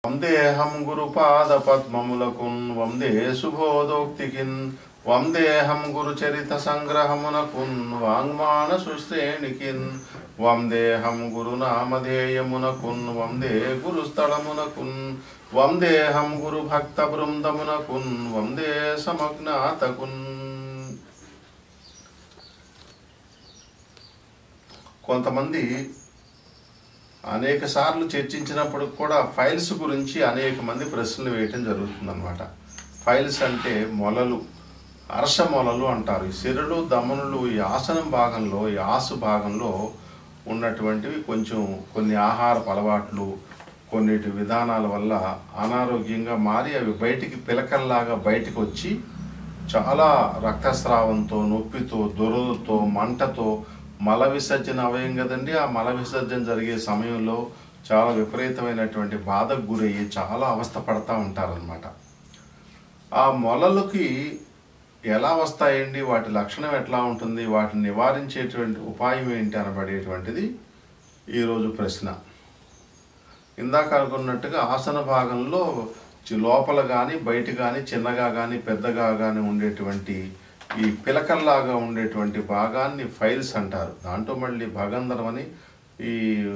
వందేహం గురుపాద పద్మములకున్ వందే శుభోదోక్తికిన్ వందేహం గురుచరిత సంగ్రహమునకున్ వాంగ్మాన సుశ్రేణికిన్ వందేహం గురునామధేయమునకున్ వందే గురుస్థలమునకున్ వందేహం గురు భక్త బృందమునకున్ వందే సమజ్ఞాతకున్ కొంతమంది అనేక సార్లు చర్చించినప్పుడు కూడా ఫైల్స్ గురించి అనేక మంది ప్రశ్నలు వేయటం జరుగుతుందన్నమాట ఫైల్స్ అంటే మొలలు అర్ష మొలలు అంటారు ఈ సిరలు దమనులు ఈ ఆసనం భాగంలో ఈ ఆసు భాగంలో ఉన్నటువంటివి కొంచెం కొన్ని ఆహారపు అలవాట్లు కొన్నిటి విధానాల వల్ల అనారోగ్యంగా మారి అవి బయటికి పిలకల్లాగా బయటికి వచ్చి చాలా రక్తస్రావంతో నొప్పితో దురదతో మంటతో మల విసర్జన అవయం కదండి ఆ మల విసర్జన జరిగే సమయంలో చాలా విపరీతమైనటువంటి బాధకు గురయ్యి చాలా అవస్థ పడతా ఉంటారనమాట ఆ మొలలకి ఎలా వస్తాయండి వాటి లక్షణం ఎట్లా ఉంటుంది వాటిని నివారించేటువంటి ఉపాయం ఏంటి అనబడేటువంటిది ఈరోజు ప్రశ్న ఇందాక అనుకున్నట్టుగా ఆసన భాగంలో చి- లోపల కానీ బయట కానీ చిన్నగా కానీ పెద్దగా కానీ ఉండేటువంటి ఈ పిలకల్లాగా ఉండేటువంటి భాగాన్ని ఫైల్స్ అంటారు దాంట్లో మళ్ళీ భగంధరం అని ఈ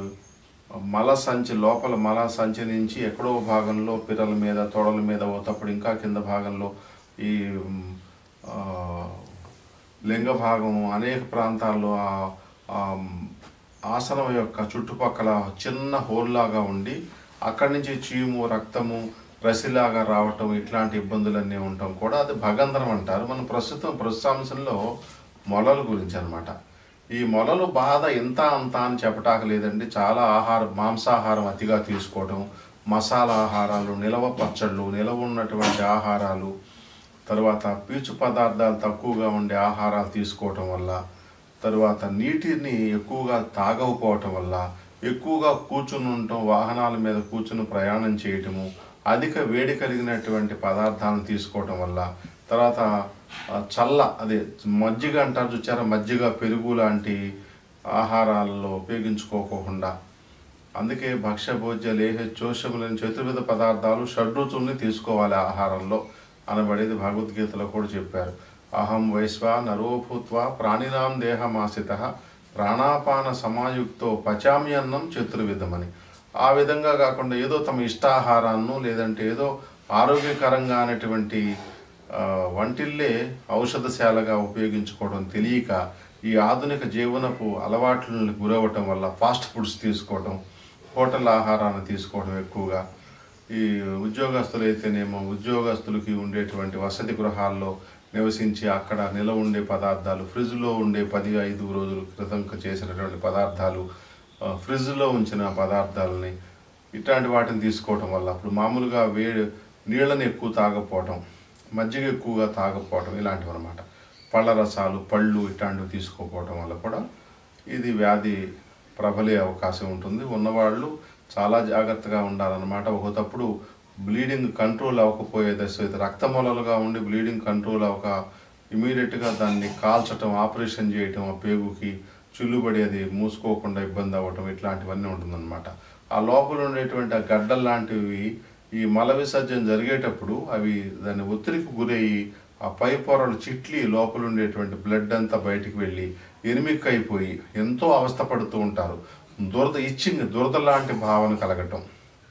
మల సంచి లోపల మల సంచి నుంచి ఎక్కడో భాగంలో పిరల మీద తొడల మీద పోతప్పుడు ఇంకా కింద భాగంలో ఈ మ్, ఆ, లింగ భాగం అనేక ప్రాంతాల్లో ఆ ఆ ఆసనం యొక్క చుట్టుపక్కల చిన్న హోల్లాగా ఉండి అక్కడి నుంచి చీము రక్తము రసిలాగా రావటం ఇట్లాంటి ఇబ్బందులన్నీ ఉండటం కూడా అది భగంధరం అంటారు మనం ప్రస్తుతం ప్రస్తుతాంశంలో మొలల గురించి అన్నమాట ఈ మొలలు బాధ ఇంత అంత అని చెప్పటాక లేదండి చాలా ఆహారం మాంసాహారం అతిగా తీసుకోవడం మసాలా ఆహారాలు నిలవ పచ్చళ్ళు నిలవ ఉన్నటువంటి ఆహారాలు తర్వాత పీచు పదార్థాలు తక్కువగా ఉండే ఆహారాలు తీసుకోవటం వల్ల తరువాత నీటిని ఎక్కువగా తాగకపోవటం వల్ల ఎక్కువగా కూర్చుని ఉండటం వాహనాల మీద కూర్చుని ప్రయాణం చేయటము అధిక వేడి కలిగినటువంటి పదార్థాలను తీసుకోవటం వల్ల తర్వాత ఆ, చల్ల అదే మజ్జిగ అంటారు చూచారా మజ్జిగ పెరుగు లాంటి ఆహారాల్లో ఉపయోగించుకోకుండా అందుకే భక్ష్య భోజ్య లేహ చోషములని చతుర్విధ పదార్థాలు షడ్రుచుల్ని తీసుకోవాలి ఆహారంలో అనబడేది భగవద్గీతలో కూడా చెప్పారు అహం వైశ్వ నరో భూత్వా ప్రాణినాం దేహమాసిత ప్రాణాపాన సమాయుక్తో పచామి అన్నం చతుర్విధమని ఆ విధంగా కాకుండా ఏదో తమ ఇష్టాహారాన్ని లేదంటే ఏదో ఆరోగ్యకరంగా అనేటువంటి ఆ, వంటిల్లే ఔషధశాలగా ఉపయోగించుకోవడం తెలియక ఈ ఆధునిక జీవనపు అలవాట్లను గురవటం వల్ల ఫాస్ట్ ఫుడ్స్ తీసుకోవడం హోటల్ ఆహారాన్ని తీసుకోవడం ఎక్కువగా ఈ ఉద్యోగస్తులు అయితేనేమో ఉద్యోగస్తులకి ఉండేటువంటి వసతి గృహాల్లో నివసించి అక్కడ నిల ఉండే పదార్థాలు ఫ్రిడ్జ్లో ఉండే పది ఐదు రోజుల క్రితం చేసినటువంటి పదార్థాలు ఆ, ఫ్రిడ్జ్లో ఉంచిన పదార్థాలని ఇట్లాంటి వాటిని తీసుకోవటం వల్ల అప్పుడు మామూలుగా వేడి నీళ్ళని ఎక్కువ తాగకపోవటం మజ్జిగ ఎక్కువగా తాగకపోవటం ఇలాంటివి అనమాట పళ్ళ రసాలు పళ్ళు ఇట్లాంటివి తీసుకోకపోవటం వల్ల కూడా ఇది వ్యాధి ప్రబలే అవకాశం ఉంటుంది ఉన్నవాళ్ళు చాలా జాగ్రత్తగా ఉండాలన్నమాట ఒకటప్పుడు బ్లీడింగ్ కంట్రోల్ అవ్వకపోయే దశ అయితే రక్తమూలలుగా ఉండి బ్లీడింగ్ కంట్రోల్ అవ్వక ఇమీడియట్గా దాన్ని కాల్చటం ఆపరేషన్ చేయటం ఆ పేగుకి చుల్లుబడి అది మూసుకోకుండా ఇబ్బంది అవ్వటం ఇట్లాంటివన్నీ ఉంటుందన్నమాట ఆ లోపల ఉండేటువంటి ఆ గడ్డలు లాంటివి ఈ మల విసర్జన జరిగేటప్పుడు అవి దాని ఒత్తిడికి గురయ్యి ఆ పై పొరలు చిట్లి లోపల ఉండేటువంటి బ్లడ్ అంతా బయటికి వెళ్ళి ఎనిమిక్ అయిపోయి ఎంతో అవస్థపడుతూ ఉంటారు దురద ఇచ్చింగ్ దురద లాంటి భావన కలగటం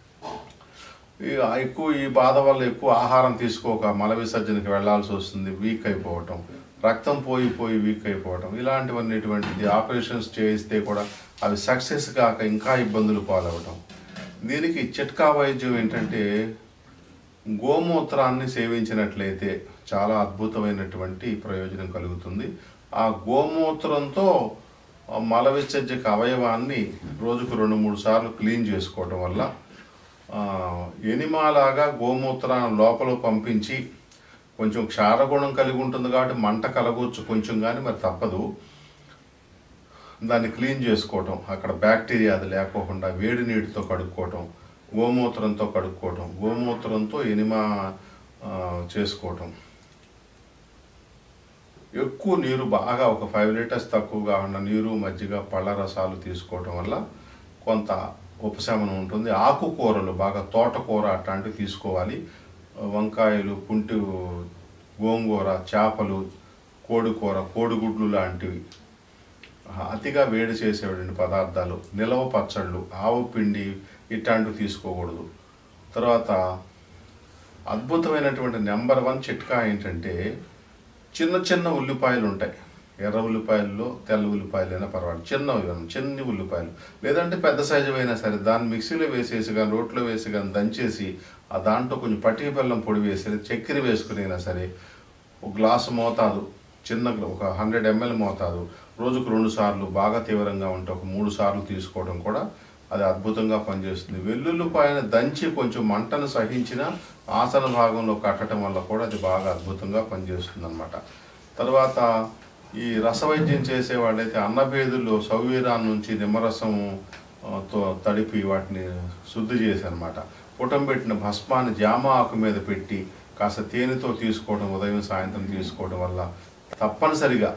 ఈ ఎక్కువ ఈ బాధ వల్ల ఎక్కువ ఆహారం తీసుకోక మల విసర్జనకి వెళ్ళాల్సి వస్తుంది వీక్ అయిపోవటం రక్తం పోయి పోయి వీక్ అయిపోవటం ఇలాంటివన్నిటువంటిది ఆపరేషన్స్ చేయిస్తే కూడా అవి సక్సెస్ కాక ఇంకా ఇబ్బందులు పాలవటం దీనికి చిట్కా వైద్యం ఏంటంటే గోమూత్రాన్ని సేవించినట్లయితే చాలా అద్భుతమైనటువంటి ప్రయోజనం కలుగుతుంది ఆ గోమూత్రంతో ఆ మల విసర్జక అవయవాన్ని రోజుకు రెండు మూడు సార్లు క్లీన్ చేసుకోవటం వల్ల ఆ, ఎనిమాలాగా గోమూత్రాన్ని లోపల పంపించి కొంచెం క్షారగుణం కలిగి ఉంటుంది కాబట్టి మంట కలగవచ్చు కొంచెం కానీ మరి తప్పదు దాన్ని క్లీన్ చేసుకోవటం అక్కడ బ్యాక్టీరియా అది లేకోకుండా వేడి నీటితో కడుక్కోవటం గోమూత్రంతో కడుక్కోవటం గోమూత్రంతో ఎనిమా ఆ, చేసుకోవటం ఎక్కువ నీరు బాగా ఒక ఫైవ్ లీటర్స్ తక్కువగా ఉన్న నీరు మజ్జిగ పళ్ళ రసాలు తీసుకోవటం వల్ల కొంత ఉపశమనం ఉంటుంది ఆకుకూరలు బాగా తోటకూర అట్లాంటివి తీసుకోవాలి వంకాయలు పుంటి గోంగూర చేపలు కోడికూర కోడిగుడ్లు లాంటివి అతిగా వేడి చేసేటువంటి పదార్థాలు నిలవ పచ్చళ్ళు ఆవు పిండి ఇట్లాంటివి తీసుకోకూడదు తర్వాత అద్భుతమైనటువంటి నెంబర్ వన్ చిట్కా ఏంటంటే చిన్న చిన్న ఉల్లిపాయలు ఉంటాయి ఎర్ర ఉల్లిపాయల్లో తెల్ల ఉల్లిపాయలు అయినా పర్వాలేదు చిన్నవి కానీ చిన్ని ఉల్లిపాయలు లేదంటే పెద్ద సైజు అయినా సరే దాన్ని మిక్సీలో వేసేసి కానీ రోట్లో వేసి కానీ దంచేసి ఆ దాంట్లో కొంచెం పట్టిక బెల్లం పొడి వేసి చక్కెర వేసుకుని అయినా సరే ఒక గ్లాసు మోతాదు చిన్న గ్లా- ఒక హండ్రెడ్ ఎంఎల్ మోతాదు రోజుకు రెండు సార్లు బాగా తీవ్రంగా ఉంటే ఒక మూడు సార్లు తీసుకోవడం కూడా అది అద్భుతంగా పనిచేస్తుంది వెల్లుల్లిపాయను దంచి కొంచెం మంటను సహించిన ఆసన భాగంలో కట్టడం వల్ల కూడా అది బాగా అద్భుతంగా పనిచేస్తుంది అనమాట తర్వాత ఈ రసవైద్యం చేసే వాళ్ళైతే అన్నభేదుల్లో సౌవీరాన్ నుంచి నిమ్మరసం ఆ, తో తడిపి వాటిని శుద్ధి చేసి అనమాట పుటంబెట్టిన భస్మాన్ని జామ ఆకు మీద పెట్టి కాస్త తేనెతో తీసుకోవడం ఉదయం సాయంత్రం తీసుకోవడం వల్ల తప్పనిసరిగా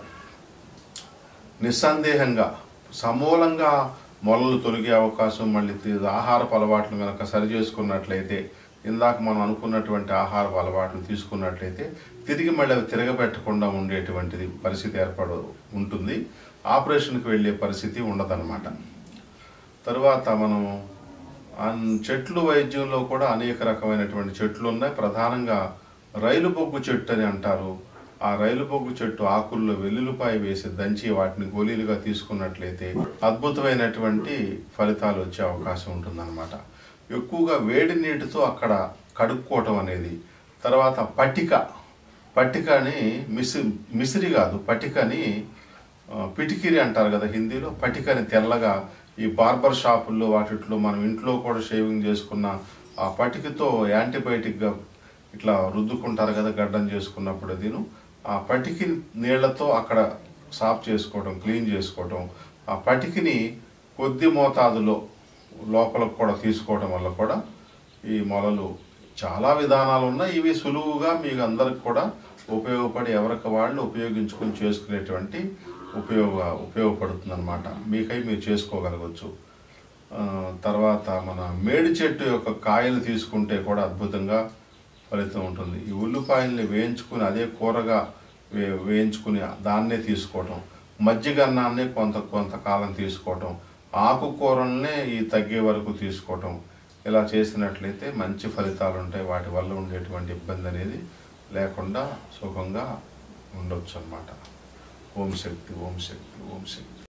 నిస్సందేహంగా సమూలంగా మొలలు తొలగే అవకాశం మళ్ళీ తి- ఆహారపు అలవాట్లు కనుక సరి చేసుకున్నట్లయితే ఇందాక మనం అనుకున్నటువంటి ఆహారపు అలవాట్లు తీసుకున్నట్లయితే తిరిగి మళ్ళీ అవి తిరగబెట్టకుండా ఉండేటువంటిది పరిస్థితి ఏర్పడు ఉంటుంది ఆపరేషన్కి వెళ్ళే పరిస్థితి ఉండదన్నమాట తరువాత మనం అన్- చెట్లు వైద్యంలో కూడా అనేక రకమైనటువంటి చెట్లు ఉన్నాయి ప్రధానంగా రైలు బొగ్గు చెట్టు అని అంటారు ఆ రైలు బొగ్గు చెట్టు ఆకుల్లో వెల్లుల్లిపాయ వేసి దంచి వాటిని గోళీలుగా తీసుకున్నట్లయితే అద్భుతమైనటువంటి ఫలితాలు వచ్చే అవకాశం ఉంటుందన్నమాట ఎక్కువగా వేడి నీటితో అక్కడ కడుక్కోవటం అనేది తర్వాత పట్టిక పట్టికని మిసి మిసిరి కాదు పట్టికని ఆ, పిటికిరి అంటారు కదా హిందీలో పటికని తెల్లగా ఈ బార్బర్ షాపుల్లో వాటిట్లో మనం ఇంట్లో కూడా షేవింగ్ చేసుకున్న ఆ పటికతో యాంటీబయాటిక్గా ఇట్లా రుద్దుకుంటారు కదా గడ్డం చేసుకున్నప్పుడు దీను ఆ పటికి నీళ్లతో అక్కడ సాఫ్ చేసుకోవడం క్లీన్ చేసుకోవడం ఆ పటికిని కొద్ది మోతాదులో లోపలకు కూడా తీసుకోవడం వల్ల కూడా ఈ మొలలు చాలా విధానాలు ఉన్నాయి ఇవి సులువుగా మీకు అందరికి కూడా ఉపయోగపడి ఎవరికి వాళ్ళు ఉపయోగించుకొని చేసుకునేటువంటి ఉపయోగ ఉపయోగపడుతుంది అనమాట మీకై మీరు చేసుకోగలగచ్చు ఆ, తర్వాత మన మేడి చెట్టు యొక్క కాయలు తీసుకుంటే కూడా అద్భుతంగా ఫలితం ఉంటుంది ఈ ఉల్లిపాయల్ని వేయించుకుని అదే కూరగా వే వేయించుకుని దాన్నే తీసుకోవటం మజ్జిగ అన్నాన్నే కొంత కొంతకాలం తీసుకోవటం ఆకుకూరల్నే ఈ తగ్గే వరకు తీసుకోవటం ఇలా చేసినట్లయితే మంచి ఫలితాలు ఉంటాయి వాటి వల్ల ఉండేటువంటి ఇబ్బంది అనేది లేకుండా సుఖంగా ఉండొచ్చు అన్నమాట ఓం శక్తి ఓం శక్తి ఓం శక్తి